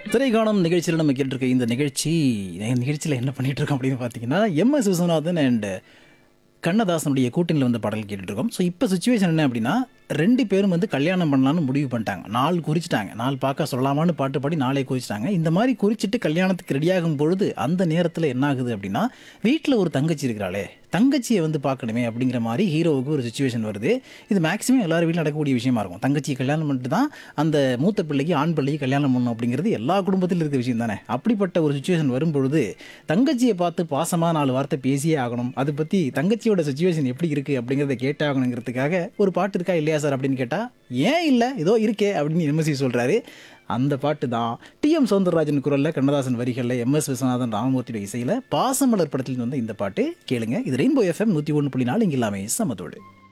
திரைக்காணும் நிகழ்ச்சியில் நம்ம கேட்டிருக்க இந்த நிகழ்ச்சி இந்த நிகழ்ச்சியில் என்ன பண்ணிட்டு இருக்கோம் அப்படின்னு பார்த்தீங்கன்னா எம் எஸ் விஸ்வநாதன் அண்ட் கண்ணதாசனுடைய கூட்டணியில் வந்த பாடல் கேட்டுட்டு இருக்கோம் ஸோ இப்போ சுச்சுவேஷன் என்ன அப்படின்னா ரெண்டு பேரும் வந்து கல்யாணம் பண்ணலான்னு முடிவு பண்ணிட்டாங்க நாள் குறிச்சிட்டாங்க நாள் பார்க்க சொல்லலாமான்னு பாட்டு பாடி நாளே குறிச்சிட்டாங்க இந்த மாதிரி குறிச்சிட்டு கல்யாணத்துக்கு ரெடியாகும் பொழுது அந்த நேரத்தில் என்ன ஆகுது அப்படின்னா வீட்டில் ஒரு தங்கச்சி இருக்கிறாளே தங்கச்சியை வந்து பார்க்கணுமே அப்படிங்கிற மாதிரி ஹீரோவுக்கு ஒரு சுச்சுவேஷன் வருது இது மேக்ஸிமம் எல்லார் வீட்டிலும் நடக்கக்கூடிய விஷயமா இருக்கும் தங்கச்சியை கல்யாணம் பண்ணிட்டு தான் அந்த மூத்த பிள்ளைக்கு ஆண் பிள்ளைக்கு கல்யாணம் பண்ணணும் அப்படிங்கிறது எல்லா குடும்பத்திலும் இருக்க விஷயம் தானே அப்படிப்பட்ட ஒரு சுச்சுவேஷன் வரும்பொழுது தங்கச்சியை பார்த்து பாசமாக நாலு வார்த்தை பேசியே ஆகணும் அதை பற்றி தங்கச்சியோட சுச்சுவேஷன் எப்படி இருக்குது அப்படிங்கிறத கேட்டாகணுங்கிறதுக்காக ஒரு பாட்டு இருக்கா இல்லையா சார் அப்படின்னு கேட்டால் ஏன் இல்லை ஏதோ இருக்கே அப்படின்னு எம்எஸ்சி சொல்கிறாரு அந்த பாட்டு தான் டிஎம் சௌந்தரராஜன் குரலில் கண்ணதாசன் வரிகளில் எம்எஸ் விஸ்வநாதன் ராமமூர்த்தியோட இசையில் பாசமலர் படத்தில் வந்த இந்த பாட்டு கேளுங்க இது ரெயின்போ எஃப்எம் நூற்றி ஒன்று புள்ளி நாலு இங்கே எல்லாமே சமத்தோடு